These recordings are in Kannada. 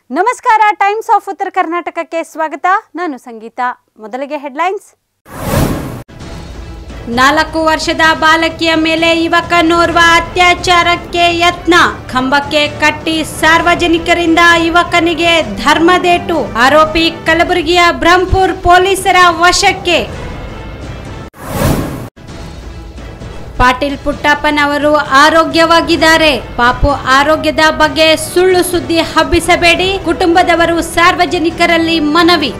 ನಮಸ್ಕಾರ ಟೈಮ್ಸ್ ಆಫ್ ಉತ್ತರ ಕರ್ನಾಟಕಕ್ಕೆ ಸ್ವಾಗತ ನಾನು ಸಂಗೀತ ಮೊದಲಿಗೆ ಹೆಡ್ಲೈನ್ಸ್ ನಾಲ್ಕು ವರ್ಷದ ಬಾಲಕಿಯ ಮೇಲೆ ಯುವಕನೋರ್ವ ಅತ್ಯಾಚಾರಕ್ಕೆ ಯತ್ನ ಕಂಬಕ್ಕೆ ಕಟ್ಟಿ ಸಾರ್ವಜನಿಕರಿಂದ ಯುವಕನಿಗೆ ಧರ್ಮದೇಟು ಆರೋಪಿ ಕಲಬುರಗಿಯ ಬ್ರಹ್ಮಪುರ್ ಪೊಲೀಸರ ವಶಕ್ಕೆ ಪಾಟೀಲ್ ಪುಟ್ಟಪ್ಪನವರು ಆರೋಗ್ಯವಾಗಿದ್ದಾರೆ ಪಾಪು ಆರೋಗ್ಯದ ಬಗ್ಗೆ ಸುಳ್ಳು ಸುದ್ದಿ ಹಬ್ಬಿಸಬೇಡಿ ಕುಟುಂಬದವರು ಸಾರ್ವಜನಿಕರಲ್ಲಿ ಮನವಿ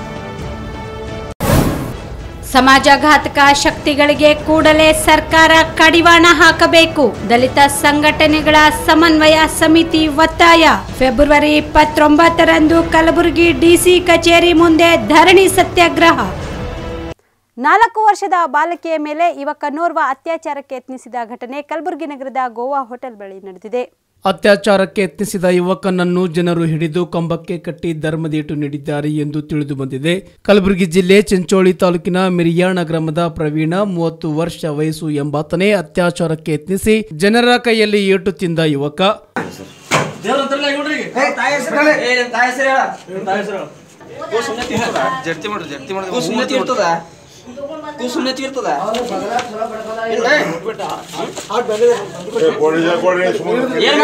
ಸಮಾಜಘಾತಕ ಶಕ್ತಿಗಳಿಗೆ ಕೂಡಲೇ ಸರ್ಕಾರ ಕಡಿವಾಣ ಹಾಕಬೇಕು ದಲಿತ ಸಂಘಟನೆಗಳ ಸಮನ್ವಯ ಸಮಿತಿ ಒತ್ತಾಯ ಫೆಬ್ರವರಿ ಇಪ್ಪತ್ತೊಂಬತ್ತರಂದು ಕಲಬುರಗಿ ಡಿಸಿ ಕಚೇರಿ ಮುಂದೆ ಧರಣಿ ಸತ್ಯಾಗ್ರಹ ನಾಲ್ಕು ವರ್ಷದ ಬಾಲಕಿಯ ಮೇಲೆ ಯುವಕನೋರ್ವ ಅತ್ಯಾಚಾರಕ್ಕೆ ಯತ್ನಿಸಿದ ಘಟನೆ ಕಲಬುರಗಿ ನಗರದ ಗೋವಾ ಹೋಟೆಲ್ ಬಳಿ ನಡೆದಿದೆ ಅತ್ಯಾಚಾರಕ್ಕೆ ಯತ್ನಿಸಿದ ಯುವಕನನ್ನು ಜನರು ಹಿಡಿದು ಕಂಬಕ್ಕೆ ಕಟ್ಟಿ ಧರ್ಮದೇಟು ನೀಡಿದ್ದಾರೆ ಎಂದು ತಿಳಿದು ಬಂದಿದೆ ಕಲಬುರಗಿ ಜಿಲ್ಲೆ ಚಿಂಚೋಳಿ ತಾಲೂಕಿನ ಮಿರಿಯಾಣ ಗ್ರಾಮದ ಪ್ರವೀಣ ಮೂವತ್ತು ವರ್ಷ ವಯಸ್ಸು ಎಂಬಾತನೇ ಅತ್ಯಾಚಾರಕ್ಕೆ ಯತ್ನಿಸಿ ಜನರ ಕೈಯಲ್ಲಿ ಏಟು ತಿಂದ ಯುವಕ ಜಡ್ತಿ ಮಾಡು ಜಡ್ತಿ ಮಾಡು ಸುಮ್ಮನೆ ತೀರ್ತದ ಕೂ ಸುಮ್ಮನೆ ತೀರ್ತದ ಇಲ್ಲ ಏನ್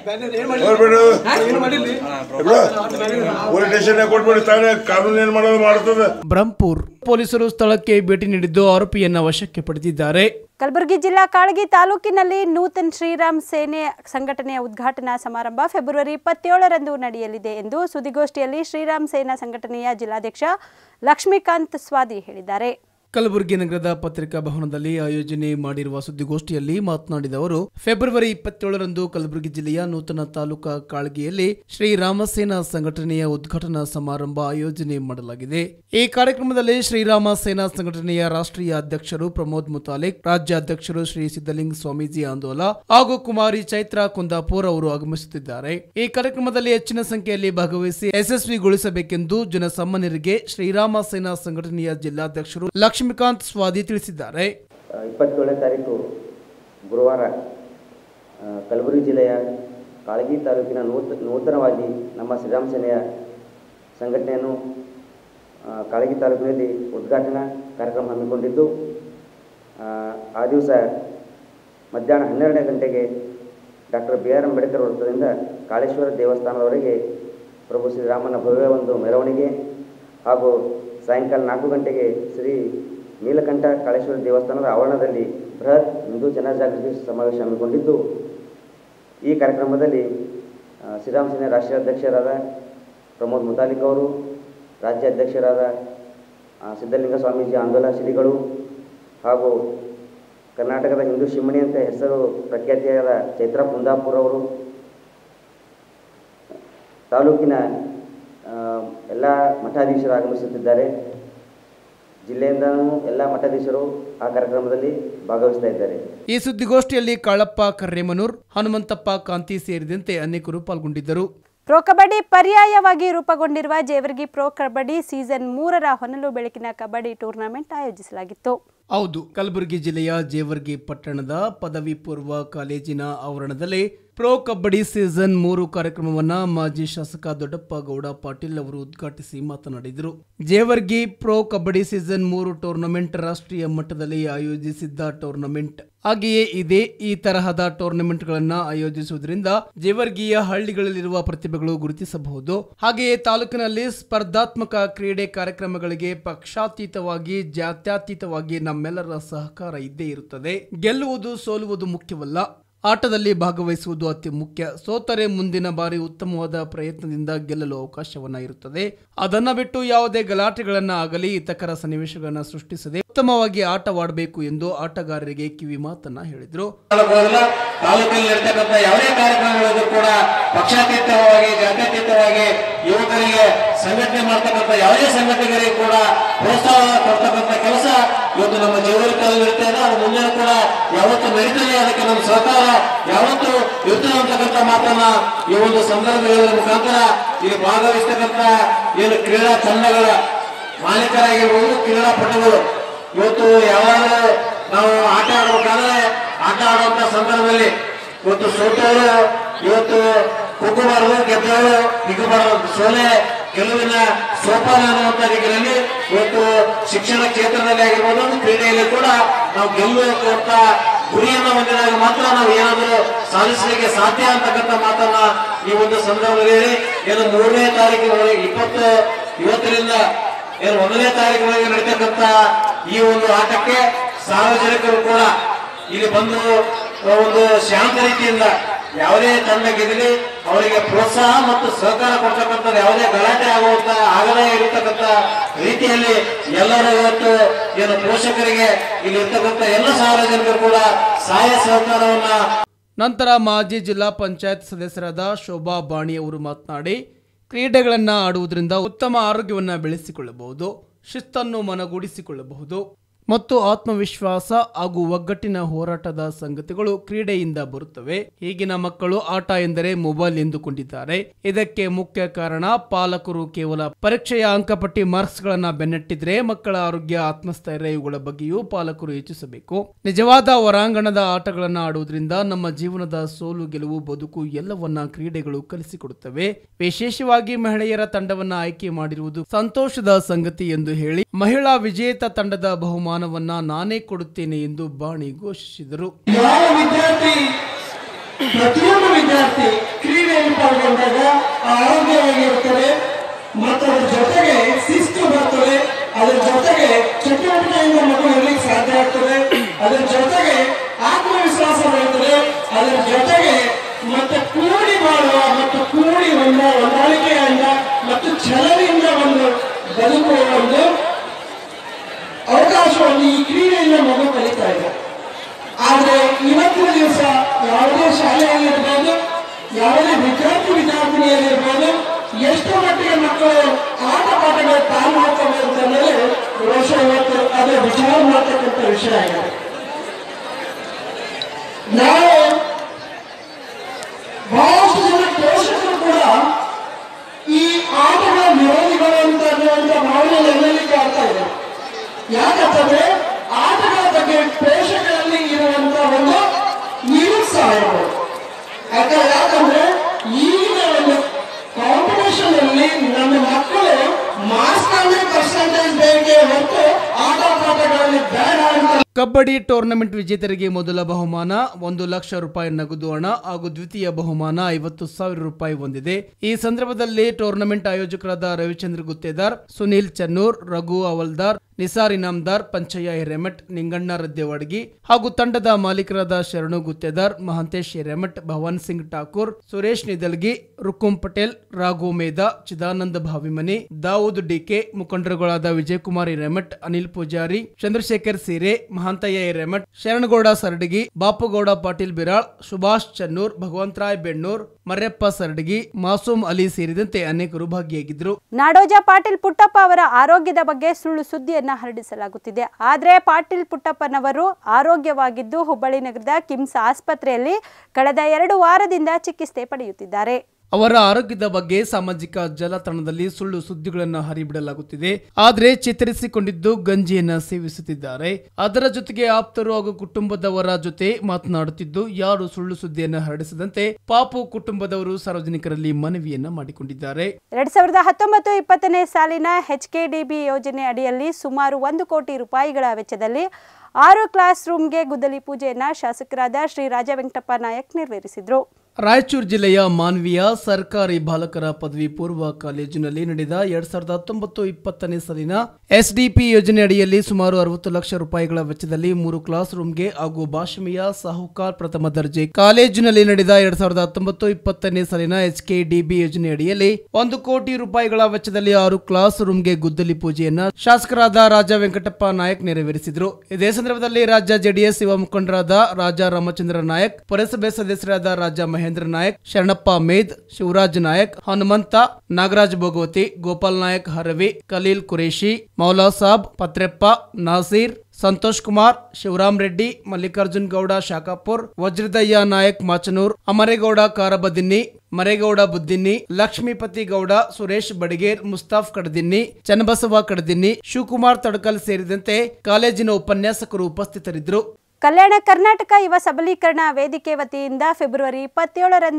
ಮಾಡಿದೆ ಪೊಲೀಸ್ ಸ್ಟೇಷನ್ ಕೊಟ್ಬಿಡಿ ತಾನೇ ಕಾನೂನು ಏನ್ ಮಾಡೋದು ಮಾಡ್ತದ ಬ್ರಹ್ಮಪುರ್ ಪೊಲೀಸರು ಸ್ಥಳಕ್ಕೆ ಭೇಟಿ ನೀಡಿದ್ದು ಆರೋಪಿಯನ್ನ ವಶಕ್ಕೆ ಪಡೆದಿದ್ದಾರೆ ಕಲಬುರಗಿ ಜಿಲ್ಲಾ ಕಾಳಗಿ ತಾಲೂಕಿನಲ್ಲಿ ನೂತನ್ ಶ್ರೀರಾಮ್ ಸೇನೆ ಸಂಘಟನೆಯ ಉದ್ಘಾಟನಾ ಸಮಾರಂಭ ಫೆಬ್ರವರಿ ಇಪ್ಪತ್ತೇಳರಂದು ನಡೆಯಲಿದೆ ಎಂದು ಸುದ್ದಿಗೋಷ್ಠಿಯಲ್ಲಿ ಶ್ರೀರಾಮ್ ಸೇನಾ ಸಂಘಟನೆಯ ಜಿಲ್ಲಾಧ್ಯಕ್ಷ ಲಕ್ಷ್ಮೀಕಾಂತ್ ಸ್ವಾದಿ ಹೇಳಿದ್ದಾರೆ ಕಲಬುರಗಿ ನಗರದ ಪತ್ರಿಕಾ ಭವನದಲ್ಲಿ ಆಯೋಜನೆ ಮಾಡಿರುವ ಸುದ್ದಿಗೋಷ್ಠಿಯಲ್ಲಿ ಮಾತನಾಡಿದ ಅವರು ಫೆಬ್ರವರಿ ಇಪ್ಪತ್ತೇಳರಂದು ಕಲಬುರಗಿ ಜಿಲ್ಲೆಯ ನೂತನ ತಾಲೂಕಾ ಕಾಳಗಿಯಲ್ಲಿ ಶ್ರೀರಾಮಸೇನಾ ಸಂಘಟನೆಯ ಉದ್ಘಾಟನಾ ಸಮಾರಂಭ ಆಯೋಜನೆ ಮಾಡಲಾಗಿದೆ ಈ ಕಾರ್ಯಕ್ರಮದಲ್ಲಿ ಶ್ರೀರಾಮ ಸೇನಾ ಸಂಘಟನೆಯ ರಾಷ್ಟ್ರೀಯ ಅಧ್ಯಕ್ಷರು ಪ್ರಮೋದ್ ಮುತಾಲಿಕ್ ರಾಜ್ಯಾಧ್ಯಕ್ಷರು ಶ್ರೀ ಸಿದ್ದಲಿಂಗ ಸ್ವಾಮೀಜಿ ಆಂದೋಲ ಹಾಗೂ ಕುಮಾರಿ ಚೈತ್ರ ಕುಂದಾಪುರ್ ಅವರು ಆಗಮಿಸುತ್ತಿದ್ದಾರೆ ಈ ಕಾರ್ಯಕ್ರಮದಲ್ಲಿ ಹೆಚ್ಚಿನ ಸಂಖ್ಯೆಯಲ್ಲಿ ಭಾಗವಹಿಸಿ ಯಶಸ್ವಿಗೊಳಿಸಬೇಕೆಂದು ಜನಸಾಮಾನ್ಯರಿಗೆ ಶ್ರೀರಾಮ ಸೇನಾ ಸಂಘಟನೆಯ ಜಿಲ್ಲಾಧ್ಯಕ್ಷರು ಲಕ್ಷ್ಮೀಕಾಂತ್ ಸ್ವಾದಿ ತಿಳಿಸಿದ್ದಾರೆ ಇಪ್ಪತ್ತೇಳನೇ ತಾರೀಕು ಗುರುವಾರ ಆ, ಕಲಬುರಗಿ ಜಿಲ್ಲೆಯ ಕಾಳಗಿ ತಾಲೂಕಿನ ನೂತ ನೂತನವಾಗಿ ನಮ್ಮ ಶ್ರೀರಾಮ್ ಸೇನೆಯ ಸಂಘಟನೆಯನ್ನು ಆ, ಕಾಳಗಿ ತಾಲೂಕಿನಲ್ಲಿ ಉದ್ಘಾಟನಾ ಕಾರ್ಯಕ್ರಮ ಹಮ್ಮಿಕೊಂಡಿದ್ದು ಆ, ಆ ದಿವಸ ಮಧ್ಯಾಹ್ನ ಹನ್ನೆರಡನೇ ಗಂಟೆಗೆ ಡಾಕ್ಟರ್ ಬಿ ಆರ್ ಅಂಬೇಡ್ಕರ್ ವೃತ್ತದಿಂದ ಕಾಳೇಶ್ವರ ದೇವಸ್ಥಾನದವರೆಗೆ ಪ್ರಭು ಶ್ರೀರಾಮನ ಭವ್ಯ ಒಂದು ಮೆರವಣಿಗೆ ಹಾಗೂ ಸಾಯಂಕಾಲ ನಾಲ್ಕು ಗಂಟೆಗೆ ಶ್ರೀ ನೀಲಕಂಠ ಕಾಳೇಶ್ವರ ದೇವಸ್ಥಾನದ ಆವರಣದಲ್ಲಿ ಬೃಹತ್ ಹಿಂದೂ ಜನಜಾಗೃತಿ ಸಮಾವೇಶ ಹಮ್ಮಿಕೊಂಡಿದ್ದು ಈ ಕಾರ್ಯಕ್ರಮದಲ್ಲಿ ಆ, ಶ್ರೀರಾಮ್ ಸೇನೆ ರಾಷ್ಟ್ರೀಯ ಅಧ್ಯಕ್ಷರಾದ ಪ್ರಮೋದ್ ಮುತಾಲಿಕ್ ಅವರು ರಾಜ್ಯ ಅಧ್ಯಕ್ಷರಾದ ಆ, ಸಿದ್ಧಲಿಂಗ ಸ್ವಾಮೀಜಿ ಆಂದೋಲ ಶ್ರೀಗಳು ಹಾಗೂ ಕರ್ನಾಟಕದ ಹಿಂದೂ ಶಿಮ್ಮಣಿ ಅಂತ ಹೆಸರು ಪ್ರಖ್ಯಾತಿಯಾದ ಚೈತ್ರ ಕುಂದಾಪುರ್ ಅವರು ತಾಲೂಕಿನ ಎಲ್ಲ ಮಠಾಧೀಶರು ಆಗಮಿಸುತ್ತಿದ್ದಾರೆ ಜಿಲ್ಲೆಯಿಂದನೂ ಎಲ್ಲ ಮಠಾಧೀಶರು ಆ ಕಾರ್ಯಕ್ರಮದಲ್ಲಿ ಭಾಗವಹಿಸ್ತಾ ಇದ್ದಾರೆ ಈ ಸುದ್ದಿಗೋಷ್ಠಿಯಲ್ಲಿ ಕಾಳಪ್ಪ ಕರ್ರೆಮನೂರ್ ಹನುಮಂತಪ್ಪ ಕಾಂತಿ ಸೇರಿದಂತೆ ಅನೇಕರು ಪಾಲ್ಗೊಂಡಿದ್ದರು ಪ್ರೊ ಕಬಡ್ಡಿ ಪರ್ಯಾಯವಾಗಿ ರೂಪುಗೊಂಡಿರುವ ಜೇವರ್ಗಿ ಪ್ರೊ ಕಬಡ್ಡಿ ಸೀಸನ್ ಮೂರರ ಹೊನಲು ಬೆಳಕಿನ ಕಬಡ್ಡಿ ಟೂರ್ನಮೆಂಟ್ ಆಯೋಜಿಸಲಾಗಿತ್ತು ಹೌದು ಕಲಬುರಗಿ ಜಿಲ್ಲೆಯ ಜೇವರ್ಗಿ ಪಟ್ಟಣದ ಪದವಿ ಪೂರ್ವ ಕಾಲೇಜಿನ ಆವರಣದಲ್ಲಿ ಪ್ರೊ ಕಬಡ್ಡಿ ಸೀಸನ್ ಮೂರು ಕಾರ್ಯಕ್ರಮವನ್ನ ಮಾಜಿ ಶಾಸಕ ದೊಡ್ಡಪ್ಪ ಗೌಡ ಪಾಟೀಲ್ ಅವರು ಉದ್ಘಾಟಿಸಿ ಮಾತನಾಡಿದರು ಜೇವರ್ಗಿ ಪ್ರೊ ಕಬಡ್ಡಿ ಸೀಸನ್ ಮೂರು ಟೂರ್ನಮೆಂಟ್ ರಾಷ್ಟ್ರೀಯ ಮಟ್ಟದಲ್ಲಿ ಆಯೋಜಿಸಿದ್ದ ಟೂರ್ನಮೆಂಟ್ ಹಾಗೆಯೇ ಇದೇ ಈ ತರಹದ ಟೂರ್ನಮೆಂಟ್ಗಳನ್ನ ಆಯೋಜಿಸುವುದರಿಂದ ಜೇವರ್ಗಿಯ ಹಳ್ಳಿಗಳಲ್ಲಿರುವ ಪ್ರತಿಭೆಗಳು ಗುರುತಿಸಬಹುದು ಹಾಗೆಯೇ ತಾಲೂಕಿನಲ್ಲಿ ಸ್ಪರ್ಧಾತ್ಮಕ ಕ್ರೀಡೆ ಕಾರ್ಯಕ್ರಮಗಳಿಗೆ ಪಕ್ಷಾತೀತವಾಗಿ ಜಾತ್ಯತೀತವಾಗಿ ನಮ್ಮೆಲ್ಲರ ಸಹಕಾರ ಇದ್ದೇ ಇರುತ್ತದೆ ಗೆಲ್ಲುವುದು ಸೋಲುವುದು ಮುಖ್ಯವಲ್ಲ ಆಟದಲ್ಲಿ ಭಾಗವಹಿಸುವುದು ಅತಿ ಮುಖ್ಯ ಸೋತರೆ ಮುಂದಿನ ಬಾರಿ ಉತ್ತಮವಾದ ಪ್ರಯತ್ನದಿಂದ ಗೆಲ್ಲಲು ಅವಕಾಶವನ್ನ ಇರುತ್ತದೆ ಅದನ್ನ ಬಿಟ್ಟು ಯಾವುದೇ ಗಲಾಟೆಗಳನ್ನ ಆಗಲಿ ಹಿತಕರ ಸನ್ನಿವೇಶಗಳನ್ನ ಸೃಷ್ಟಿಸದೆ ಉತ್ತಮವಾಗಿ ಆಟವಾಡಬೇಕು ಎಂದು ಆಟಗಾರರಿಗೆ ಕಿವಿ ಮಾತನ್ನ ಹೇಳಿದ್ರು ಮಾಡಬಹುದಿಲ್ಲ ತಾಲೂಕಿನಲ್ಲಿ ಇರ್ತಕ್ಕಂಥ ಯಾವುದೇ ಕಾರ್ಯಕ್ರಮಗಳಿಗೂ ಕೂಡ ಪಕ್ಷಾತೀತವಾಗಿ ಜಾತ್ಯತೀತವಾಗಿ ಯುವಕರಿಗೆ ಸಂಘಟನೆ ಮಾಡ್ತಕ್ಕಂಥ ಯಾವುದೇ ಸಂಘಟನೆಗಳಿಗೆ ಕೂಡ ಪ್ರೋತ್ಸಾಹ ಕೊಡ್ತಕ್ಕಂಥ ಕೆಲಸ ಇವತ್ತು ನಮ್ಮ ಜೀವನದಲ್ಲಿ ಇರ್ತದೆ ಅದು ಮುಂದೆ ಕೂಡ ಯಾವತ್ತು ನಡೀತದೆ ಅದಕ್ಕೆ ನಮ್ಮ ಸಹಕಾರ ಯಾವತ್ತು ಇರ್ತದೆ ಅಂತಕ್ಕಂಥ ಮಾತನ್ನ ಈ ಒಂದು ಸಂದರ್ಭಗಳ ಮುಖಾಂತರ ಇಲ್ಲಿ ಭಾಗವಹಿಸ್ತಕ್ಕಂಥ ಏನು ಕ್ರೀಡಾ ತಂಡಗಳ ಮಾಲೀಕರಾಗಿರ್ಬೋದು ಕ್ರೀಡಾಪಟುಗಳು ಇವತ್ತು ಯಾವಾಗಲೂ ನಾವು ಆಟ ಆಡ್ಬೇಕಾದ್ರೆ ಆಟ ಆಡುವಂತ ಸಂದರ್ಭದಲ್ಲಿ ಇವತ್ತು ಸೋತವರು ಇವತ್ತು ಕುಗ್ಗಬಾರದು ಗೆದ್ದವರು ಹಿಗ್ಗಬಾರದು ಸೋಲೆ ಗೆಲುವಿನ ಸೋಪಾನ ಅನ್ನುವಂತ ದಿಕ್ಕಿನಲ್ಲಿ ಇವತ್ತು ಶಿಕ್ಷಣ ಕ್ಷೇತ್ರದಲ್ಲಿ ಆಗಿರ್ಬೋದು ಕ್ರೀಡೆಯಲ್ಲಿ ಕೂಡ ನಾವು ಗೆಲ್ಲುವಂತ ಗುರಿಯನ್ನು ಹೊಂದಿದಾಗ ಮಾತ್ರ ನಾವು ಏನಾದರೂ ಸಾಧಿಸಲಿಕ್ಕೆ ಸಾಧ್ಯ ಅಂತಕ್ಕಂಥ ಮಾತನ್ನ ಈ ಒಂದು ಸಂದರ್ಭದಲ್ಲಿ ಹೇಳಿ ಏನು ಮೂರನೇ ತಾರೀಕಿನವರೆಗೆ ಇಪ್ಪತ್ತು ಇವತ್ತರಿಂದ ಏನು ಒಂದನೇ ತಾರೀಕಿನವರೆಗೆ ನಡೀತಕ್ಕಂಥ ಈ ಒಂದು ಆಟಕ್ಕೆ ಸಾರ್ವಜನಿಕರು ಕೂಡ ಇಲ್ಲಿ ಬಂದು ಒಂದು ಶಾಂತ ರೀತಿಯಿಂದ ಯಾವುದೇ ತಂಡ ಗೆದಲಿ ಅವರಿಗೆ ಪ್ರೋತ್ಸಾಹ ಮತ್ತು ಸಹಕಾರ ಕೊಡ್ತಕ್ಕಂಥದ್ದು ಯಾವುದೇ ಗಲಾಟೆ ಆಗುವಂತ ಆಗದೇ ಇರತಕ್ಕಂಥ ರೀತಿಯಲ್ಲಿ ಎಲ್ಲರೂ ಇವತ್ತು ಏನು ಪೋಷಕರಿಗೆ ಇಲ್ಲಿ ಇರ್ತಕ್ಕಂಥ ಎಲ್ಲ ಸಾರ್ವಜನಿಕರು ಕೂಡ ಸಹಾಯ ಸಹಕಾರವನ್ನ ನಂತರ ಮಾಜಿ ಜಿಲ್ಲಾ ಪಂಚಾಯತ್ ಸದಸ್ಯರಾದ ಶೋಭಾ ಬಾಣಿ ಅವರು ಮಾತನಾಡಿ ಕ್ರೀಡೆಗಳನ್ನು ಆಡುವುದರಿಂದ ಉತ್ತಮ ಆರೋಗ್ಯವನ್ನು ಬೆಳೆಸಿಕೊಳ್ಳಬಹುದು ಶಿಸ್ತನ್ನು ಮನಗೂಡಿಸಿಕೊಳ್ಳಬಹುದು ಮತ್ತು ಆತ್ಮವಿಶ್ವಾಸ ಹಾಗೂ ಒಗ್ಗಟ್ಟಿನ ಹೋರಾಟದ ಸಂಗತಿಗಳು ಕ್ರೀಡೆಯಿಂದ ಬರುತ್ತವೆ ಈಗಿನ ಮಕ್ಕಳು ಆಟ ಎಂದರೆ ಮೊಬೈಲ್ ಎಂದುಕೊಂಡಿದ್ದಾರೆ ಇದಕ್ಕೆ ಮುಖ್ಯ ಕಾರಣ ಪಾಲಕರು ಕೇವಲ ಪರೀಕ್ಷೆಯ ಅಂಕಪಟ್ಟಿ ಮಾರ್ಕ್ಸ್ ಗಳನ್ನ ಬೆನ್ನಟ್ಟಿದ್ರೆ ಮಕ್ಕಳ ಆರೋಗ್ಯ ಆತ್ಮಸ್ಥೈರ್ಯ ಇವುಗಳ ಬಗ್ಗೆಯೂ ಪಾಲಕರು ಯೋಚಿಸಬೇಕು ನಿಜವಾದ ಹೊರಾಂಗಣದ ಆಟಗಳನ್ನು ಆಡುವುದರಿಂದ ನಮ್ಮ ಜೀವನದ ಸೋಲು ಗೆಲುವು ಬದುಕು ಎಲ್ಲವನ್ನ ಕ್ರೀಡೆಗಳು ಕಲಿಸಿಕೊಡುತ್ತವೆ ವಿಶೇಷವಾಗಿ ಮಹಿಳೆಯರ ತಂಡವನ್ನ ಆಯ್ಕೆ ಮಾಡಿರುವುದು ಸಂತೋಷದ ಸಂಗತಿ ಎಂದು ಹೇಳಿ ಮಹಿಳಾ ವಿಜೇತ ತಂಡದ ಬಹುಮಾನವನ್ನ ನಾನೇ ಕೊಡುತ್ತೇನೆ ಎಂದು ಬಾಣಿ ಘೋಷಿಸಿದರು ಯಾವ ವಿದ್ಯಾರ್ಥಿ ಪ್ರತಿಯೊಬ್ಬ ವಿದ್ಯಾರ್ಥಿ ಕ್ರೀಡೆಯಲ್ಲಿ ಪಾಲ್ಗೊಂಡಾಗ ಆರೋಗ್ಯವಾಗಿರುತ್ತದೆ ಮತ್ತು ಅದ್ರ ಜೊತೆಗೆ ಶಿಸ್ತು ಬರ್ತದೆ ಅದ್ರ ಜೊತೆಗೆ ಚಟುವಟಿಕೆಯಿಂದ ಮಗು ಇರ್ಲಿಕ್ಕೆ ಸಾಧ್ಯ ಆಗ್ತದೆ ಅದ್ರ ಜೊತೆಗೆ ಆತ್ಮವಿಶ್ವಾಸ ಬರ್ತದೆ ಅದರ ಜೊತೆಗೆ ಮತ್ತೆ ಕೂಡಿ ಮಾಡುವ ಮತ್ತು ಕೂಡಿ ಒಂದ ಹೊಂದಾಣಿಕೆಯಿಂದ ಮತ್ತು ಛಲದಿಂದ ಒಂದು ಬದುಕುವ ಒಂದು ಅವಕಾಶವನ್ನು ಈ ಕ್ರೀಡೆಯಿಂದ ಮಗು ಕಲಿತಾ ಇದೆ ಆದ್ರೆ ಇವತ್ತಿನ ದಿವಸ ಯಾವುದೇ ಶಾಲೆಯಲ್ಲಿರ್ಬೋದು ಯಾವುದೇ ವಿದ್ಯಾರ್ಥಿ ವಿದ್ಯಾರ್ಥಿನಿಯಲ್ಲಿರ್ಬೋದು ಎಷ್ಟು ಮಟ್ಟಿಗೆ ಮಕ್ಕಳು ಆಟ ಪಾಠಗಳು ಪಾಲ್ಗೊಳ್ತವೆ ಅಂತ ಅನ್ನೋದು ಬಹುಶಃ ಇವತ್ತು ಅದರ ವಿಚಾರ ಮಾಡ್ತಕ್ಕಂಥ ವಿಷಯ ಆಗಿದೆ ನಾವು ಬಹಳಷ್ಟು ಜನ ಪೋಷಕರು ಕೂಡ ಈ ಆಟಗಳ ವಿರೋಧಿಗಳು ಅಂತ ಅನ್ನುವಂಥ ಭಾವನೆ ನನ್ನಲ್ಲಿ ಕಾಡ್ತಾ ಇದೆ ಯಾಕಂತಂದ್ರೆ ಆಟಗಳ ಬಗ್ಗೆ ಪೋಷಕರಲ್ಲಿ ಇರುವಂತ ಒಂದು ನಿರುತ್ಸಾಹಗಳು ಯಾಕ ಯಾಕಂದ್ರೆ ಈಗಿನ ಒಂದು ಕಾಂಪಿಟೇಷನ್ ಅಲ್ಲಿ ನಮ್ಮ ಮಕ್ಕಳು ಮಾರ್ಕ್ಸ್ ಪರ್ಸೆಂಟೇಜ್ ಬೇಕೆ ಹೊರತು ಆಟ ಪಾಠಗಳಲ್ಲಿ ಬೇಡ ಅಂತ ಕಬಡ್ಡಿ ಟೂರ್ನಮೆಂಟ್ ವಿಜೇತರಿಗೆ ಮೊದಲ ಬಹುಮಾನ ಒಂದು ಲಕ್ಷ ರೂಪಾಯಿ ನಗದು ಹಣ ಹಾಗೂ ದ್ವಿತೀಯ ಬಹುಮಾನ ಐವತ್ತು ಸಾವಿರ ರೂಪಾಯಿ ಹೊಂದಿದೆ ಈ ಸಂದರ್ಭದಲ್ಲಿ ಟೂರ್ನಮೆಂಟ್ ಆಯೋಜಕರಾದ ರವಿಚಂದ್ರ ಗುತ್ತೇದಾರ್ ಸುನೀಲ್ ಚನ್ನೂರ್ ರಘು ಅವಲ್ದಾರ್ ನಿಸಾರ್ ಇನಾಮ್ದಾರ್ ಪಂಚಯ್ಯ ಹಿರೇಮಠ್ ನಿಂಗಣ್ಣ ರದ್ದೆವಾಡಗಿ ಹಾಗೂ ತಂಡದ ಮಾಲೀಕರಾದ ಶರಣು ಗುತ್ತೇದಾರ್ ಮಹಂತೇಶ್ ಹಿರೇಮಠ್ ಭವನ್ ಸಿಂಗ್ ಠಾಕೂರ್ ಸುರೇಶ್ ನಿದಲ್ಗಿ ರುಕುಂ ಪಟೇಲ್ ರಾಘು ಮೇಧಾ ಚಿದಾನಂದ ಭಾವಿಮನಿ ದಾವೂದ್ ಡಿಕೆ ಮುಖಂಡರುಗಳಾದ ವಿಜಯಕುಮಾರ್ ಹಿರೇಮಠ್ ಅನಿಲ್ ಪೂಜಾರಿ ಚಂದ್ರಶೇಖರ್ ಸೀರೆ ಮಹಾಂತಯ್ಯ ಹಿರೇಮಠ್ ಶರಣಗೌಡ ಸರಡಗಿ ಬಾಪುಗೌಡ ಪಾಟೀಲ್ ಬಿರಾಳ್ ಸುಭಾಷ್ ಚನ್ನೂರ್ ಭಗವಂತರಾಯ್ ಬೆಣ್ಣೂರ್ ಮರ್ಯಪ್ಪ ಸರಡಗಿ ಮಾಸೂಮ್ ಅಲಿ ಸೇರಿದಂತೆ ಅನೇಕರು ಭಾಗಿಯಾಗಿದ್ದರು ನಾಡೋಜ ಪಾಟೀಲ್ ಪುಟ್ಟಪ್ಪ ಅವರ ಆರೋಗ್ಯದ ಬಗ್ಗೆ ಸುಳ್ಳು ಸುದ್ದಿಯನ್ನ ಹರಡಿಸಲಾಗುತ್ತಿದೆ ಆದರೆ ಪಾಟೀಲ್ ಪುಟ್ಟಪ್ಪನವರು ಆರೋಗ್ಯವಾಗಿದ್ದು ಹುಬ್ಬಳ್ಳಿ ನಗರದ ಕಿಮ್ಸ್ ಆಸ್ಪತ್ರೆಯಲ್ಲಿ ಕಳೆದ ಎರಡು ವಾರದಿಂದ ಚಿಕಿತ್ಸೆ ಪಡೆಯುತ್ತಿದ್ದಾರೆ ಅವರ ಆರೋಗ್ಯದ ಬಗ್ಗೆ ಸಾಮಾಜಿಕ ಜಾಲತಾಣದಲ್ಲಿ ಸುಳ್ಳು ಸುದ್ದಿಗಳನ್ನು ಹರಿಬಿಡಲಾಗುತ್ತಿದೆ ಆದರೆ ಚೇತರಿಸಿಕೊಂಡಿದ್ದು ಗಂಜಿಯನ್ನ ಸೇವಿಸುತ್ತಿದ್ದಾರೆ ಅದರ ಜೊತೆಗೆ ಆಪ್ತರು ಹಾಗೂ ಕುಟುಂಬದವರ ಜೊತೆ ಮಾತನಾಡುತ್ತಿದ್ದು ಯಾರು ಸುಳ್ಳು ಸುದ್ದಿಯನ್ನು ಹರಡಿಸದಂತೆ ಪಾಪು ಕುಟುಂಬದವರು ಸಾರ್ವಜನಿಕರಲ್ಲಿ ಮನವಿಯನ್ನ ಮಾಡಿಕೊಂಡಿದ್ದಾರೆ ಎರಡ್ ಸಾವಿರದ ಹತ್ತೊಂಬತ್ತು ಇಪ್ಪತ್ತನೇ ಸಾಲಿನ ಎಚ್ಕೆಡಿಬಿ ಯೋಜನೆ ಅಡಿಯಲ್ಲಿ ಸುಮಾರು ಒಂದು ಕೋಟಿ ರೂಪಾಯಿಗಳ ವೆಚ್ಚದಲ್ಲಿ ಆರು ಕ್ಲಾಸ್ ರೂಮ್ಗೆ ಗುದ್ದಲಿ ಪೂಜೆಯನ್ನ ಶಾಸಕರಾದ ಶ್ರೀ ರಾಜ ವೆಂಕಟಪ್ಪ ನಾಯಕ್ ನೆರವೇರಿಸಿದ್ರು ರಾಯಚೂರು ಜಿಲ್ಲೆಯ ಮಾನ್ವಿಯ ಸರ್ಕಾರಿ ಬಾಲಕರ ಪದವಿ ಪೂರ್ವ ಕಾಲೇಜಿನಲ್ಲಿ ನಡೆದ ಎರಡ್ ಸಾವಿರದ ಹತ್ತೊಂಬತ್ತು ಇಪ್ಪತ್ತನೇ ಸಾಲಿನ ಎಸ್ಡಿಪಿ ಯೋಜನೆ ಅಡಿಯಲ್ಲಿ ಸುಮಾರು ಅರವತ್ತು ಲಕ್ಷ ರೂಪಾಯಿಗಳ ವೆಚ್ಚದಲ್ಲಿ ಮೂರು ಕ್ಲಾಸ್ ರೂಮ್ಗೆ ಹಾಗೂ ಭಾಷಮಿಯ ಸಾಹುಕಾರ್ ಪ್ರಥಮ ದರ್ಜೆ ಕಾಲೇಜಿನಲ್ಲಿ ನಡೆದ ಎರಡ್ ಸಾವಿರದ ಹತ್ತೊಂಬತ್ತು ಇಪ್ಪತ್ತನೇ ಸಾಲಿನ ಎಚ್ಕೆಡಿಬಿ ಯೋಜನೆ ಅಡಿಯಲ್ಲಿ ಒಂದು ಕೋಟಿ ರೂಪಾಯಿಗಳ ವೆಚ್ಚದಲ್ಲಿ ಆರು ಕ್ಲಾಸ್ ರೂಮ್ಗೆ ಗುದ್ದಲಿ ಪೂಜೆಯನ್ನ ಶಾಸಕರಾದ ರಾಜ ವೆಂಕಟಪ್ಪ ನಾಯಕ್ ನೆರವೇರಿಸಿದರು ಇದೇ ಸಂದರ್ಭದಲ್ಲಿ ರಾಜ್ಯ ಜೆಡಿಎಸ್ ಯುವ ಮುಖಂಡರಾದ ರಾಜಾ ರಾಮಚಂದ್ರ ನಾಯಕ್ ಪುರಸಭೆ ಸದಸ್ಯರಾದ ರಾಜ ಮಹೇಂದ್ರ ನಾಯಕ್ ಶರಣಪ್ಪ ಮೇದ್ ಶಿವರಾಜ್ ನಾಯಕ್ ಹನುಮಂತ ನಾಗರಾಜ್ ಭಗವತಿ ಗೋಪಾಲ್ ನಾಯಕ್ ಹರವಿ ಖಲೀಲ್ ಕುರೇಶಿ ಮೌಲಾ ಸಾಬ್ ಪತ್ರೆಪ್ಪ ನಾಸೀರ್ ಸಂತೋಷ್ ಕುಮಾರ್ ಶಿವರಾಮ್ ರೆಡ್ಡಿ ಮಲ್ಲಿಕಾರ್ಜುನ್ ಗೌಡ ಶಾಖಾಪುರ್ ವಜ್ರದಯ್ಯ ನಾಯಕ್ ಮಾಚನೂರ್ ಅಮರೇಗೌಡ ಕಾರಬದಿನ್ನಿ ಮರೇಗೌಡ ಬುದ್ದಿನ್ನಿ ಲಕ್ಷ್ಮೀಪತಿ ಗೌಡ ಸುರೇಶ್ ಬಡಿಗೇರ್ ಮುಸ್ತಾಫ್ ಕಡದಿನ್ನಿ ಚನ್ನಬಸವ ಕಡದಿನ್ನಿ ಶಿವಕುಮಾರ್ ತಡಕಲ್ ಸೇರಿದಂತೆ ಕಾಲೇಜಿನ ಉಪನ್ಯಾಸಕರು ಉಪಸ್ಥಿತರಿದ್ದರು ಕಲ್ಯಾಣ ಕರ್ನಾಟಕ ಯುವ ಸಬಲೀಕರಣ ವೇದಿಕೆ ವತಿಯಿಂದ ಫೆಬ್ರವರಿ ಇಪ್ಪತ್ತೇಳರಂದು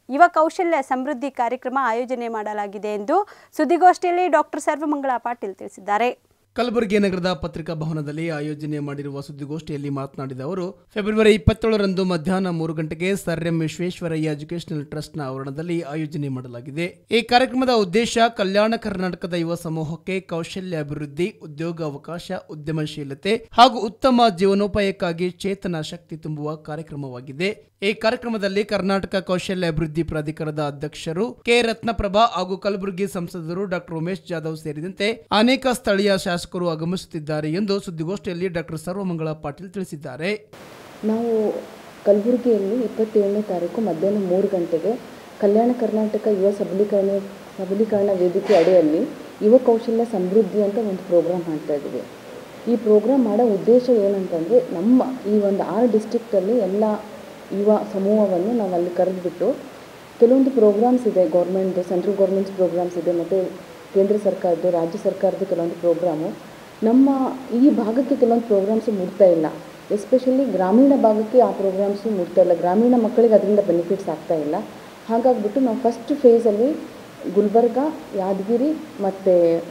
ಯುವ ಕೌಶಲ್ಯ ಸಮೃದ್ಧಿ ಕಾರ್ಯಕ್ರಮ ಆಯೋಜನೆ ಮಾಡಲಾಗಿದೆ ಎಂದು ಸುದ್ದಿಗೋಷ್ಠಿಯಲ್ಲಿ ಡಾಕ್ಟರ್ ಸರ್ವಮಂಗಳ ಪಾಟೀಲ್ ತಿಳಿಸಿದ್ದಾರೆ ಕಲಬುರಗಿ ನಗರದ ಪತ್ರಿಕಾ ಭವನದಲ್ಲಿ ಆಯೋಜನೆ ಮಾಡಿರುವ ಸುದ್ದಿಗೋಷ್ಠಿಯಲ್ಲಿ ಮಾತನಾಡಿದ ಅವರು ಫೆಬ್ರವರಿ ಇಪ್ಪತ್ತೇಳರಂದು ಮಧ್ಯಾಹ್ನ ಮೂರು ಗಂಟೆಗೆ ಸರ್ ಎಂ ವಿಶ್ವೇಶ್ವರಯ್ಯ ಎಜುಕೇಷನಲ್ ಟ್ರಸ್ಟ್ನ ಆವರಣದಲ್ಲಿ ಆಯೋಜನೆ ಮಾಡಲಾಗಿದೆ ಈ ಕಾರ್ಯಕ್ರಮದ ಉದ್ದೇಶ ಕಲ್ಯಾಣ ಕರ್ನಾಟಕದ ಯುವ ಸಮೂಹಕ್ಕೆ ಕೌಶಲ್ಯ ಅಭಿವೃದ್ಧಿ ಉದ್ಯೋಗಾವಕಾಶ ಉದ್ಯಮಶೀಲತೆ ಹಾಗೂ ಉತ್ತಮ ಜೀವನೋಪಾಯಕ್ಕಾಗಿ ಚೇತನ ಶಕ್ತಿ ತುಂಬುವ ಕಾರ್ಯಕ್ರಮವಾಗಿದೆ ಈ ಕಾರ್ಯಕ್ರಮದಲ್ಲಿ ಕರ್ನಾಟಕ ಕೌಶಲ್ಯ ಅಭಿವೃದ್ಧಿ ಪ್ರಾಧಿಕಾರದ ಅಧ್ಯಕ್ಷರು ಕೆ ರತ್ನಪ್ರಭಾ ಹಾಗೂ ಕಲಬುರಗಿ ಸಂಸದರು ಡಾಕ್ಟರ್ ಉಮೇಶ್ ಜಾಧವ್ ಸೇರಿದಂತೆ ಅನೇಕ ಸ್ಥಳೀಯ ಶಾಸಕರು ಆಗಮಿಸುತ್ತಿದ್ದಾರೆ ಎಂದು ಸುದ್ದಿಗೋಷ್ಠಿಯಲ್ಲಿ ಡಾಕ್ಟರ್ ಸರ್ವಮಂಗಳ ಪಾಟೀಲ್ ತಿಳಿಸಿದ್ದಾರೆ ನಾವು ಕಲಬುರಗಿಯಲ್ಲಿ ಇಪ್ಪತ್ತೇಳನೇ ತಾರೀಕು ಮಧ್ಯಾಹ್ನ ಮೂರು ಗಂಟೆಗೆ ಕಲ್ಯಾಣ ಕರ್ನಾಟಕ ಯುವ ಸಬಲೀಕರಣ ಸಬಲೀಕರಣ ವೇದಿಕೆ ಅಡಿಯಲ್ಲಿ ಯುವ ಕೌಶಲ್ಯ ಸಮೃದ್ಧಿ ಅಂತ ಒಂದು ಪ್ರೋಗ್ರಾಮ್ ಮಾಡ್ತಾ ಇದ್ದೀವಿ ಈ ಪ್ರೋಗ್ರಾಮ್ ಮಾಡೋ ಉದ್ದೇಶ ಏನಂತಂದರೆ ನಮ್ಮ ಈ ಒಂದು ಆರು ಡಿಸ್ಟ್ರಿಕ್ಟಲ್ಲಿ ಎಲ್ಲ ಯುವ ಸಮೂಹವನ್ನು ನಾವು ಅಲ್ಲಿ ಕರೆದುಬಿಟ್ಟು ಕೆಲವೊಂದು ಪ್ರೋಗ್ರಾಮ್ಸ್ ಇದೆ ಗೌರ್ಮೆಂಟ್ ಸೆಂಟ್ರಲ್ ಗೌರ್ಮೆಂಟ್ಸ್ ಪ್ರೋಗ್ರಾಮ್ಸ್ ಇದೆ ಮತ್ತು ಕೇಂದ್ರ ಸರ್ಕಾರದ್ದು ರಾಜ್ಯ ಸರ್ಕಾರದ ಕೆಲವೊಂದು ಪ್ರೋಗ್ರಾಮು ನಮ್ಮ ಈ ಭಾಗಕ್ಕೆ ಕೆಲವೊಂದು ಪ್ರೋಗ್ರಾಮ್ಸು ಮುಟ್ತಾ ಇಲ್ಲ ಎಸ್ಪೆಷಲಿ ಗ್ರಾಮೀಣ ಭಾಗಕ್ಕೆ ಆ ಪ್ರೋಗ್ರಾಮ್ಸು ಮುಟ್ತಾ ಇಲ್ಲ ಗ್ರಾಮೀಣ ಮಕ್ಕಳಿಗೆ ಅದರಿಂದ ಬೆನಿಫಿಟ್ಸ್ ಆಗ್ತಾ ಇಲ್ಲ ಹಾಗಾಗ್ಬಿಟ್ಟು ನಾವು ಫಸ್ಟ್ ಫೇಸಲ್ಲಿ ಗುಲ್ಬರ್ಗ ಯಾದಗಿರಿ ಮತ್ತು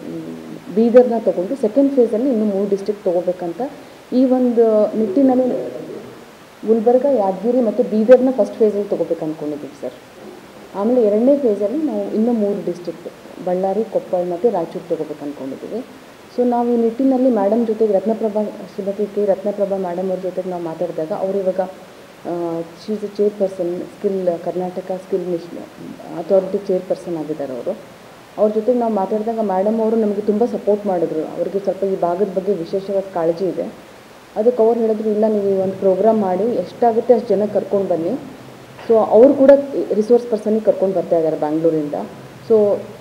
ಬೀದರ್ನ ತೊಗೊಂಡು ಸೆಕೆಂಡ್ ಫೇಸಲ್ಲಿ ಇನ್ನೂ ಮೂರು ಡಿಸ್ಟ್ರಿಕ್ಟ್ ತೊಗೋಬೇಕಂತ ಈ ಒಂದು ನಿಟ್ಟಿನಲ್ಲಿ ಗುಲ್ಬರ್ಗ ಯಾದಗಿರಿ ಮತ್ತು ಬೀದರ್ನ ಫಸ್ಟ್ ಫೇಸಲ್ಲಿ ತೊಗೋಬೇಕು ಅಂದ್ಕೊಂಡಿದ್ದೀವಿ ಸರ್ ಆಮೇಲೆ ಎರಡನೇ ಫೇಸಲ್ಲಿ ನಾವು ಇನ್ನೂ ಮೂರು ಡಿಸ್ಟ್ರಿಕ್ಟ್ ಬಳ್ಳಾರಿ ಕೊಪ್ಪಳ ಮತ್ತು ರಾಯಚೂರು ತೊಗೋಬೇಕು ಅಂದ್ಕೊಂಡಿದ್ದೀವಿ ಸೊ ನಾವು ಈ ನಿಟ್ಟಿನಲ್ಲಿ ಮೇಡಮ್ ಜೊತೆಗೆ ರತ್ನಪ್ರಭಾ ಶ್ರೀಮತಿ ಕೆ ರತ್ನಪ್ರಭಾ ಮೇಡಮ್ ಅವ್ರ ಜೊತೆಗೆ ನಾವು ಮಾತಾಡಿದಾಗ ಅವರು ಇವಾಗ she's a chairperson skill Karnataka skill mission authority chairperson ಆಗಿದ್ದಾರೆ ಅವರು ಅವ್ರ ಜೊತೆಗೆ ನಾವು ಮಾತಾಡಿದಾಗ ಮೇಡಮ್ ಅವರು ನಮಗೆ ತುಂಬ ಸಪೋರ್ಟ್ ಮಾಡಿದ್ರು ಅವ್ರಿಗೆ ಸ್ವಲ್ಪ ಈ ಭಾಗದ ಬಗ್ಗೆ ವಿಶೇಷವಾದ ಕಾಳಜಿ ಇದೆ ಅದಕ್ಕೆ ಅವ್ರು ಹೇಳಿದ್ರು ಇಲ್ಲ ನೀವು ಈ ಒಂದು ಪ್ರೋಗ್ರಾಮ್ ಮಾಡಿ ಎಷ್ಟಾಗುತ್ತೆ ಅಷ್ಟು ಜನ ಕರ್ಕೊಂಡು ಬನ್ನಿ ಸೊ ಅವರು ಕೂಡ ರಿಸೋರ್ಸ್ ಪರ್ಸನಿಗೆ ಕರ್ಕೊಂಡು ಬರ್ತಾ ಇದ್ದಾರೆ ಬ್ಯಾಂಗ್ಳೂರಿಂದ ಸೊ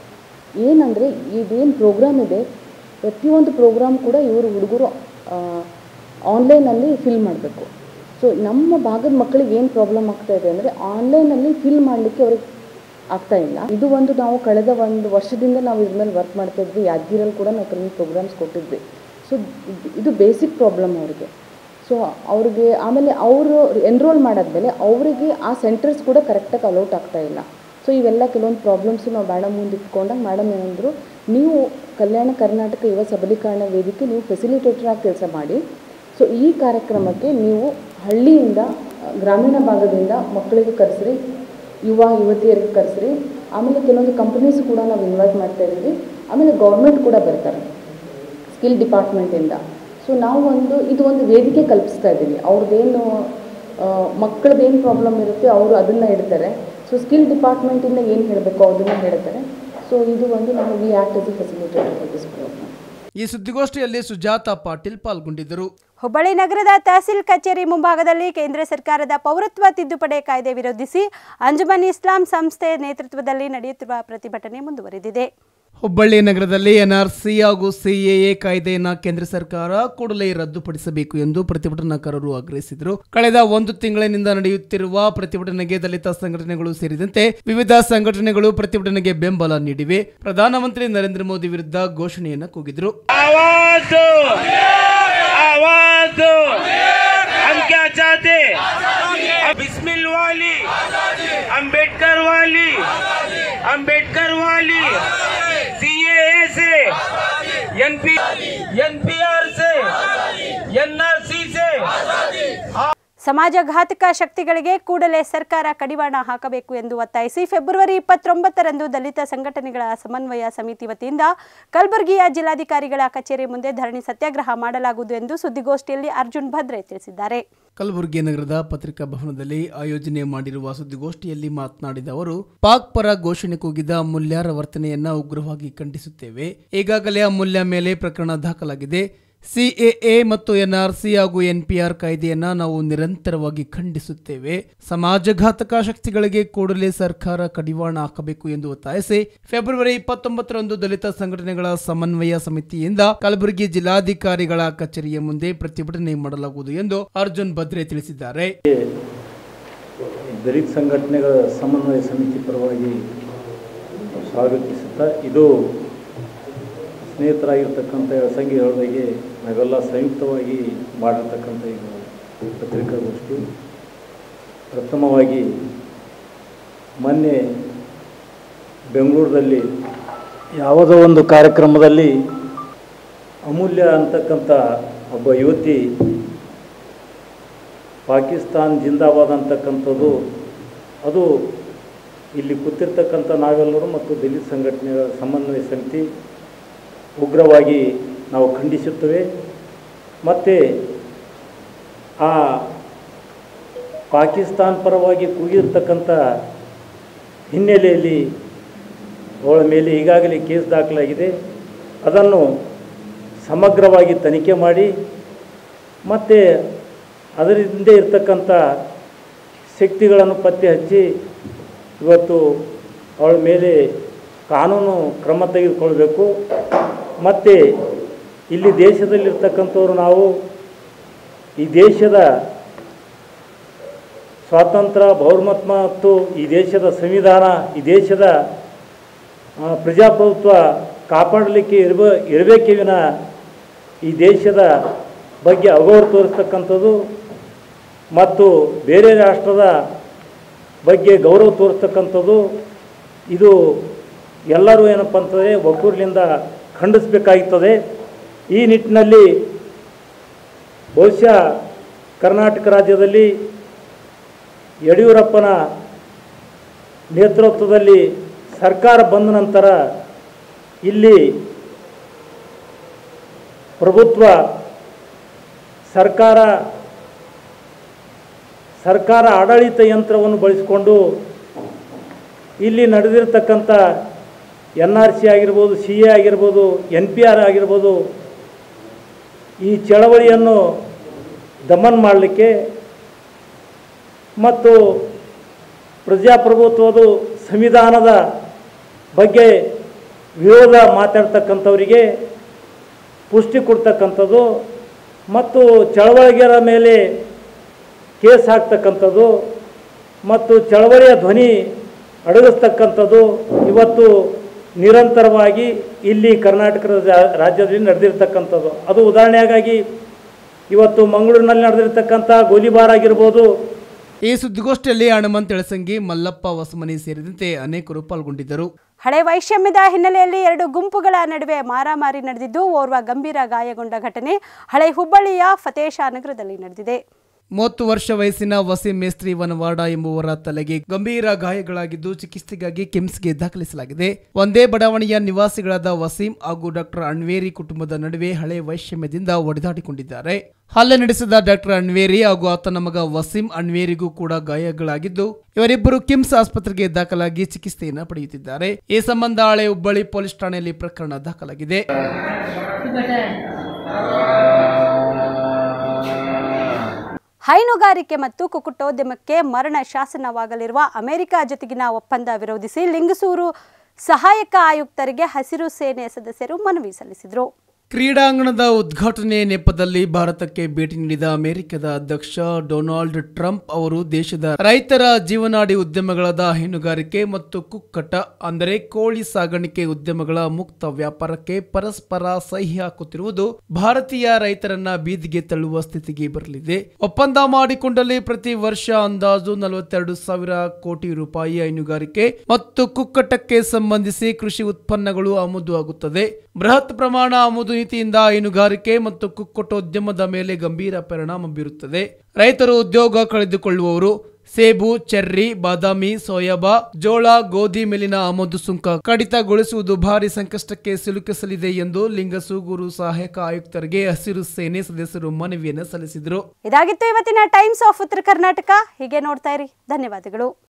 ಏನಂದರೆ ಇದೇನು ಪ್ರೋಗ್ರಾಮ್ ಇದೆ ಪ್ರತಿಯೊಂದು ಪ್ರೋಗ್ರಾಮ್ ಕೂಡ ಇವರು ಹುಡುಗರು ಆನ್ಲೈನಲ್ಲಿ ಫಿಲ್ ಮಾಡಬೇಕು ಸೊ ನಮ್ಮ ಭಾಗದ ಮಕ್ಕಳಿಗೆ ಏನು ಪ್ರಾಬ್ಲಮ್ ಆಗ್ತಾ ಇದೆ ಅಂದರೆ ಆನ್ಲೈನಲ್ಲಿ ಫಿಲ್ ಮಾಡಲಿಕ್ಕೆ ಅವ್ರಿಗೆ ಆಗ್ತಾ ಇಲ್ಲ ಇದು ಒಂದು ನಾವು ಕಳೆದ ಒಂದು ವರ್ಷದಿಂದ ನಾವು ಇದ್ರ ಮೇಲೆ ವರ್ಕ್ ಮಾಡ್ತಾ ಇದ್ವಿ ಯಾದಗಿರಲ್ಲಿ ಕೂಡ ನಾವು ಕೆಲವೊಂದು ಪ್ರೋಗ್ರಾಮ್ಸ್ ಕೊಟ್ಟಿದ್ವಿ ಸೊ ಇದು ಬೇಸಿಕ್ ಪ್ರಾಬ್ಲಮ್ ಅವ್ರಿಗೆ ಸೊ ಅವ್ರಿಗೆ ಆಮೇಲೆ ಅವರು ಎನ್ರೋಲ್ ಮಾಡಾದ್ಮೇಲೆ ಅವರಿಗೆ ಆ ಸೆಂಟರ್ಸ್ ಕೂಡ ಕರೆಕ್ಟಾಗಿ ಅಲೌಟ್ ಆಗ್ತಾ ಇಲ್ಲ ಸೊ ಇವೆಲ್ಲ ಕೆಲವೊಂದು ಪ್ರಾಬ್ಲಮ್ಸು ನಾವು ಮೇಡಮ್ ಮುಂದೆ ಇಟ್ಕೊಂಡಾಗ ಮೇಡಮ್ ಏನಂದರು ನೀವು ಕಲ್ಯಾಣ ಕರ್ನಾಟಕ ಯುವ ಸಬಲೀಕರಣ ವೇದಿಕೆ ನೀವು ಫೆಸಿಲಿಟೇಟರ್ ಆಗಿ ಕೆಲಸ ಮಾಡಿ ಸೊ ಈ ಕಾರ್ಯಕ್ರಮಕ್ಕೆ ನೀವು ಹಳ್ಳಿಯಿಂದ ಆ, ಗ್ರಾಮೀಣ ಭಾಗದಿಂದ ಮಕ್ಕಳಿಗೆ ಕರೆಸ್ರಿ ಯುವ ಯುವತಿಯರಿಗೆ ಕರೆಸ್ರಿ ಆಮೇಲೆ ಕೆಲವೊಂದು ಕಂಪನೀಸ್ ಕೂಡ ನಾವು ಇನ್ವೈಟ್ ಮಾಡ್ತಾ ಇದ್ದೀವಿ ಆಮೇಲೆ ಗೌರ್ಮೆಂಟ್ ಕೂಡ ಬರ್ತಾರೆ ಸ್ಕಿಲ್ ಡಿಪಾರ್ಟ್ಮೆಂಟಿಂದ ಸೊ ನಾವು ಒಂದು ಇದು ಒಂದು ವೇದಿಕೆ ಕಲ್ಪಿಸ್ತಾ ಇದ್ದೀವಿ ಅವ್ರದ್ದೇನು ಮಕ್ಕಳದ್ದೇನು ಪ್ರಾಬ್ಲಮ್ ಇರುತ್ತೆ ಅವರು ಅದನ್ನು ಇಡ್ತಾರೆ ಸೊ ಸ್ಕಿಲ್ ಡಿಪಾರ್ಟ್ಮೆಂಟಿಂದ ಏನು ಹೇಳಬೇಕು ಅದನ್ನು ಹೇಳ್ತಾರೆ ಸೊ ಇದು ಒಂದು ನಾವು we act as a facilitator for this program ಈ ಸುದ್ದಿಗೋಷ್ಠಿಯಲ್ಲಿ ಸುಜಾತ ಪಾಟೀಲ್ ಪಾಲ್ಗೊಂಡಿದ್ದರು ಹುಬ್ಬಳ್ಳಿ ನಗರದ ತಹಸೀಲ್ ಕಚೇರಿ ಮುಂಭಾಗದಲ್ಲಿ ಕೇಂದ್ರ ಸರ್ಕಾರದ ಪೌರತ್ವ ತಿದ್ದುಪಡಿ ಕಾಯ್ದೆ ವಿರೋಧಿಸಿ ಅಂಜುಮನ್ ಇಸ್ಲಾಂ ಸಂಸ್ಥೆ ನೇತೃತ್ವದಲ್ಲಿ ನಡೆಯುತ್ತಿರುವ ಪ್ರತಿಭಟನೆ ಮುಂದುವರೆದಿದೆ ಹುಬ್ಬಳ್ಳಿ ನಗರದಲ್ಲಿ ಎನ್ಆರ್ಸಿ ಹಾಗೂ ಸಿಎಎ ಕಾಯ್ದೆಯನ್ನ ಕೇಂದ್ರ ಸರ್ಕಾರ ಕೂಡಲೇ ರದ್ದುಪಡಿಸಬೇಕು ಎಂದು ಪ್ರತಿಭಟನಾಕಾರರು ಆಗ್ರಹಿಸಿದರು ಕಳೆದ ಒಂದು ತಿಂಗಳಿನಿಂದ ನಡೆಯುತ್ತಿರುವ ಪ್ರತಿಭಟನೆಗೆ ದಲಿತ ಸಂಘಟನೆಗಳು ಸೇರಿದಂತೆ ವಿವಿಧ ಸಂಘಟನೆಗಳು ಪ್ರತಿಭಟನೆಗೆ ಬೆಂಬಲ ನೀಡಿವೆ ಪ್ರಧಾನಮಂತ್ರಿ ನರೇಂದ್ರ ಮೋದಿ ವಿರುದ್ಧ ಘೋಷಣೆಯನ್ನ ಕೂಗಿದ್ರು आवाज दो आवाज दो हम क्या चाहते अब बिस्मिल वाली अंबेडकर वाली अंबेडकर वाली सीएए से एनपी एनपीआर से एनआरसी से ಸಮಾಜಘಾತಕ ಶಕ್ತಿಗಳಿಗೆ ಕೂಡಲೇ ಸರ್ಕಾರ ಕಡಿವಾಣ ಹಾಕಬೇಕು ಎಂದು ಒತ್ತಾಯಿಸಿ ಫೆಬ್ರವರಿ ಇಪ್ಪತ್ತೊಂಬತ್ತರಂದು ದಲಿತ ಸಂಘಟನೆಗಳ ಸಮನ್ವಯ ಸಮಿತಿ ವತಿಯಿಂದ ಕಲಬುರಗಿಯ ಜಿಲ್ಲಾಧಿಕಾರಿಗಳ ಕಚೇರಿ ಮುಂದೆ ಧರಣಿ ಸತ್ಯಾಗ್ರಹ ಮಾಡಲಾಗುವುದು ಎಂದು ಸುದ್ದಿಗೋಷ್ಠಿಯಲ್ಲಿ ಅರ್ಜುನ್ ಭದ್ರೆ ತಿಳಿಸಿದ್ದಾರೆ ಕಲಬುರಗಿ ನಗರದ ಪತ್ರಿಕಾ ಭವನದಲ್ಲಿ ಆಯೋಜನೆ ಮಾಡಿರುವ ಸುದ್ದಿಗೋಷ್ಠಿಯಲ್ಲಿ ಮಾತನಾಡಿದ ಅವರು ಪಾಕ್ ಪರ ಘೋಷಣೆ ಕೂಗಿದ ಅಮೂಲ್ಯರ ವರ್ತನೆಯನ್ನ ಉಗ್ರವಾಗಿ ಖಂಡಿಸುತ್ತೇವೆ ಈಗಾಗಲೇ ಅಮೂಲ್ಯ ಮೇಲೆ ಪ್ರಕರಣ ದಾಖಲಾಗಿದೆ ಸಿಎಎ ಮತ್ತು ಎನ್ಆರ್ಸಿ ಹಾಗೂ ಎನ್ಪಿಆರ್ ಕಾಯ್ದೆಯನ್ನ ನಾವು ನಿರಂತರವಾಗಿ ಖಂಡಿಸುತ್ತೇವೆ ಸಮಾಜಘಾತಕ ಶಕ್ತಿಗಳಿಗೆ ಕೂಡಲೇ ಸರ್ಕಾರ ಕಡಿವಾಣ ಹಾಕಬೇಕು ಎಂದು ಒತ್ತಾಯಿಸಿ ಫೆಬ್ರವರಿ ಇಪ್ಪತ್ತೊಂಬತ್ತರಂದು ದಲಿತ ಸಂಘಟನೆಗಳ ಸಮನ್ವಯ ಸಮಿತಿಯಿಂದ ಕಲಬುರಗಿ ಜಿಲ್ಲಾಧಿಕಾರಿಗಳ ಕಚೇರಿಯ ಮುಂದೆ ಪ್ರತಿಭಟನೆ ಮಾಡಲಾಗುವುದು ಎಂದು ಅರ್ಜುನ್ ಭದ್ರೆ ತಿಳಿಸಿದ್ದಾರೆ ದಲಿತ ಸಂಘಟನೆಗಳ ಸಮನ್ವಯ ಸಮಿತಿ ಪರವಾಗಿ ಸ್ವಾಗತಿಸುತ್ತಾ ಇದು ಸ್ನೇಹಿತರಾಗಿರ್ತಕ್ಕಂಥ ಸಂಘ ಹೇಳಿದಾಗೆ ನಾವೆಲ್ಲ ಸಂಯುಕ್ತವಾಗಿ ಮಾಡಿರ್ತಕ್ಕಂಥ ಇದು ಪತ್ರಿಕಾಗೋಷ್ಠಿ ಪ್ರಥಮವಾಗಿ ಮೊನ್ನೆ ಬೆಂಗಳೂರಲ್ಲಿ ಯಾವುದೋ ಒಂದು ಕಾರ್ಯಕ್ರಮದಲ್ಲಿ ಅಮೂಲ್ಯ ಅಂತಕ್ಕಂಥ ಒಬ್ಬ ಯುವತಿ ಪಾಕಿಸ್ತಾನ್ ಜಿಂದಾಬಾದ್ ಅಂತಕ್ಕಂಥದ್ದು ಅದು ಇಲ್ಲಿ ಕೂತಿರ್ತಕ್ಕಂಥ ನಾವೆಲ್ಲರೂ ಮತ್ತು ದಲಿತ ಸಂಘಟನೆಗಳ ಸಮನ್ವಯ ಸಮಿತಿ ಉಗ್ರವಾಗಿ ನಾವು ಖಂಡಿಸುತ್ತೇವೆ ಮತ್ತು ಆ ಪಾಕಿಸ್ತಾನ್ ಪರವಾಗಿ ಕೂಗಿರ್ತಕ್ಕಂಥ ಹಿನ್ನೆಲೆಯಲ್ಲಿ ಅವಳ ಮೇಲೆ ಈಗಾಗಲೇ ಕೇಸ್ ದಾಖಲಾಗಿದೆ ಅದನ್ನು ಸಮಗ್ರವಾಗಿ ತನಿಖೆ ಮಾಡಿ ಮತ್ತು ಅದರ ಹಿಂದೆ ಇರ್ತಕ್ಕಂಥ ಶಕ್ತಿಗಳನ್ನು ಪತ್ತೆ ಹಚ್ಚಿ ಇವತ್ತು ಅವಳ ಮೇಲೆ ಕಾನೂನು ಕ್ರಮ ತೆಗೆದುಕೊಳ್ಬೇಕು ಮತ್ತು ಇಲ್ಲಿ ದೇಶದಲ್ಲಿರ್ತಕ್ಕಂಥವ್ರು ನಾವು ಈ ದೇಶದ ಸ್ವಾತಂತ್ರ್ಯ ಬಹುಮತ್ವ ಮತ್ತು ಈ ದೇಶದ ಸಂವಿಧಾನ ಈ ದೇಶದ ಆ, ಪ್ರಜಾಪ್ರಭುತ್ವ ಕಾಪಾಡಲಿಕ್ಕೆ ಇರಬ ಇರಬೇಕೇ ವಿನ ಈ ದೇಶದ ಬಗ್ಗೆ ಅಗೌರವ ತೋರಿಸ್ತಕ್ಕಂಥದ್ದು ಮತ್ತು ಬೇರೆ ರಾಷ್ಟ್ರದ ಬಗ್ಗೆ ಗೌರವ ತೋರಿಸ್ತಕ್ಕಂಥದ್ದು ಇದು ಎಲ್ಲರೂ ಏನಪ್ಪ ಅಂತಂದರೆ ಒಕ್ಕೂರಿನಿಂದ ಖಂಡಿಸಬೇಕಾಗುತ್ತದೆ ಈ ನಿಟ್ಟಿನಲ್ಲಿ ಬಹುಶಃ ಕರ್ನಾಟಕ ರಾಜ್ಯದಲ್ಲಿ ಯಡಿಯೂರಪ್ಪನ ನೇತೃತ್ವದಲ್ಲಿ ಸರ್ಕಾರ ಬಂದ ನಂತರ ಇಲ್ಲಿ ಪ್ರಭುತ್ವ ಸರ್ಕಾರ ಸರ್ಕಾರ ಆಡಳಿತ ಯಂತ್ರವನ್ನು ಬಳಸಿಕೊಂಡು ಇಲ್ಲಿ ನಡೆದಿರ್ತಕ್ಕಂಥ ಎನ್ ಆರ್ ಸಿ ಆಗಿರ್ಬೋದು ಸಿ ಎ ಆಗಿರ್ಬೋದು ಎನ್ ಪಿ ಆರ್ ಆಗಿರ್ಬೋದು ಈ ಚಳವಳಿಯನ್ನು ದಮನ್ ಮಾಡಲಿಕ್ಕೆ ಮತ್ತು ಪ್ರಜಾಪ್ರಭುತ್ವದ ಸಂವಿಧಾನದ ಬಗ್ಗೆ ವಿರೋಧ ಮಾತಾಡ್ತಕ್ಕಂಥವರಿಗೆ ಪುಷ್ಟಿ ಕೊಡ್ತಕ್ಕಂಥದ್ದು ಮತ್ತು ಚಳವಳಿಗರ ಮೇಲೆ ಕೇಸ್ ಹಾಕ್ತಕ್ಕಂಥದ್ದು ಮತ್ತು ಚಳವಳಿಯ ಧ್ವನಿ ಅಡಗಿಸ್ತಕ್ಕಂಥದ್ದು ಇವತ್ತು ನಿರಂತರವಾಗಿ ಇಲ್ಲಿ ಕರ್ನಾಟಕದ ಜಾ- ರಾಜ್ಯದಲ್ಲಿ ನಡೆದಿರ್ತಕ್ಕಂಥದ್ದು ಅದು ಉದಾಹರಣೆಯಾಗಿ ಇವತ್ತು ಮಂಗಳೂರಿನಲ್ಲಿ ನಡೆದಿರ್ತಕ್ಕಂಥ ಗೋಲಿಬಾರ್ ಆಗಿರ್ಬೋದು ಈ ಸುದ್ದಿಗೋಷ್ಠಿಯಲ್ಲಿ ಹನುಮಂತ್ ಎಳಸಂಗಿ ಮಲ್ಲಪ್ಪ ಹೊಸಮನಿ ಸೇರಿದಂತೆ ಅನೇಕರು ಪಾಲ್ಗೊಂಡಿದ್ದರು ಹಳೆ ವೈಷಮ್ಯದ ಹಿನ್ನೆಲೆಯಲ್ಲಿ ಎರಡು ಗುಂಪುಗಳ ನಡುವೆ ಮಾರಾಮಾರಿ ನಡೆದಿದ್ದು ಓರ್ವ ಗಂಭೀರ ಗಾಯಗೊಂಡ ಘಟನೆ ಹಳೆ ಹುಬ್ಬಳ್ಳಿಯ ಫತೇಶಾ ನಗರದಲ್ಲಿ ನಡೆದಿದೆ ಮೂವತ್ತು ವರ್ಷ ವಯಸ್ಸಿನ ವಸೀಂ ಮೇಸ್ತ್ರಿ ವನವಾಡ ಎಂಬುವರ ತಲೆಗೆ ಗಂಭೀರ ಗಾಯಗಳಾಗಿದ್ದು ಚಿಕಿತ್ಸೆಗಾಗಿ ಕಿಮ್ಸ್ಗೆ ದಾಖಲಿಸಲಾಗಿದೆ ಒಂದೇ ಬಡಾವಣೆಯ ನಿವಾಸಿಗಳಾದ ವಸೀಂ ಹಾಗೂ ಡಾಕ್ಟರ್ ಅಣ್ವೇರಿ ಕುಟುಂಬದ ನಡುವೆ ಹಳೆ ವೈಷಮ್ಯದಿಂದ ಒಡೆದಾಡಿಕೊಂಡಿದ್ದಾರೆ ಹಲ್ಲೆ ನಡೆಸಿದ ಡಾಕ್ಟರ್ ಅಣ್ವೇರಿ ಹಾಗೂ ಆತನ ಮಗ ವಸೀಂ ಅಣ್ವೇರಿಗೂ ಕೂಡ ಗಾಯಗಳಾಗಿದ್ದು ಇವರಿಬ್ಬರು ಕಿಮ್ಸ್ ಆಸ್ಪತ್ರೆಗೆ ದಾಖಲಾಗಿ ಚಿಕಿತ್ಸೆಯನ್ನು ಪಡೆಯುತ್ತಿದ್ದಾರೆ ಈ ಸಂಬಂಧ ಹಳೆ ಹುಬ್ಬಳ್ಳಿ ಪೊಲೀಸ್ ಠಾಣೆಯಲ್ಲಿ ಪ್ರಕರಣ ದಾಖಲಾಗಿದೆ ಹೈನುಗಾರಿಕೆ ಮತ್ತು ಕುಕ್ಕುಟೋದ್ಯಮಕ್ಕೆ ಮರಣ ಶಾಸನವಾಗಲಿರುವ ಅಮೆರಿಕ ಜೊತೆಗಿನ ಒಪ್ಪಂದ ವಿರೋಧಿಸಿ ಲಿಂಗಸೂರು ಸಹಾಯಕ ಆಯುಕ್ತರಿಗೆ ಹಸಿರು ಸೇನೆ ಸದಸ್ಯರು ಮನವಿ ಸಲ್ಲಿಸಿದರು ಕ್ರೀಡಾಂಗಣದ ಉದ್ಘಾಟನೆ ನೆಪದಲ್ಲಿ ಭಾರತಕ್ಕೆ ಭೇಟಿ ನೀಡಿದ ಅಮೆರಿಕದ ಅಧ್ಯಕ್ಷ ಡೊನಾಲ್ಡ್ ಟ್ರಂಪ್ ಅವರು ದೇಶದ ರೈತರ ಜೀವನಾಡಿ ಉದ್ಯಮಗಳಾದ ಹೈನುಗಾರಿಕೆ ಮತ್ತು ಕುಕ್ಕಟ ಅಂದರೆ ಕೋಳಿ ಸಾಗಾಣಿಕೆ ಉದ್ಯಮಗಳ ಮುಕ್ತ ವ್ಯಾಪಾರಕ್ಕೆ ಪರಸ್ಪರ ಸಹಿ ಹಾಕುತ್ತಿರುವುದು ಭಾರತೀಯ ರೈತರನ್ನ ಬೀದಿಗೆ ತಳ್ಳುವ ಸ್ಥಿತಿಗೆ ಬರಲಿದೆ ಒಪ್ಪಂದ ಮಾಡಿಕೊಂಡಲ್ಲಿ ಪ್ರತಿ ವರ್ಷ ಅಂದಾಜು ನಲವತ್ತೆರಡು ಸಾವಿರ ಕೋಟಿ ರೂಪಾಯಿ ಹೈನುಗಾರಿಕೆ ಮತ್ತು ಕುಕ್ಕಟಕ್ಕೆ ಸಂಬಂಧಿಸಿ ಕೃಷಿ ಉತ್ಪನ್ನಗಳು ಆಮದು ಆಗುತ್ತದೆ ಬೃಹತ್ ಪ್ರಮಾಣ ಆಮದು ನೀತಿಯಿಂದ ಹೈನುಗಾರಿಕೆ ಮತ್ತು ಕುಕ್ಕಟೋದ್ಯಮದ ಮೇಲೆ ಗಂಭೀರ ಪರಿಣಾಮ ಬೀರುತ್ತದೆ ರೈತರು ಉದ್ಯೋಗ ಕಳೆದುಕೊಳ್ಳುವವರು ಸೇಬು ಚೆರ್ರಿ ಬಾದಾಮಿ ಸೋಯಾಬಾ ಜೋಳ ಗೋಧಿ ಮೇಲಿನ ಆಮದು ಸುಂಕ ಕಡಿತಗೊಳಿಸುವುದು ಭಾರಿ ಸಂಕಷ್ಟಕ್ಕೆ ಸಿಲುಕಿಸಲಿದೆ ಎಂದು ಲಿಂಗಸೂಗೂರು ಸಹಾಯಕ ಆಯುಕ್ತರಿಗೆ ಹಸಿರು ಸೇನೆ ಸದಸ್ಯರು ಮನವಿಯನ್ನು ಸಲ್ಲಿಸಿದರು ಇದಾಗಿತ್ತು ಇವತ್ತಿನ ಟೈಮ್ಸ್ ಆಫ್ ಉತ್ತರ ಕರ್ನಾಟಕ ಹೀಗೆ ನೋಡ್ತಾ ಇರಿ ಧನ್ಯವಾದಗಳು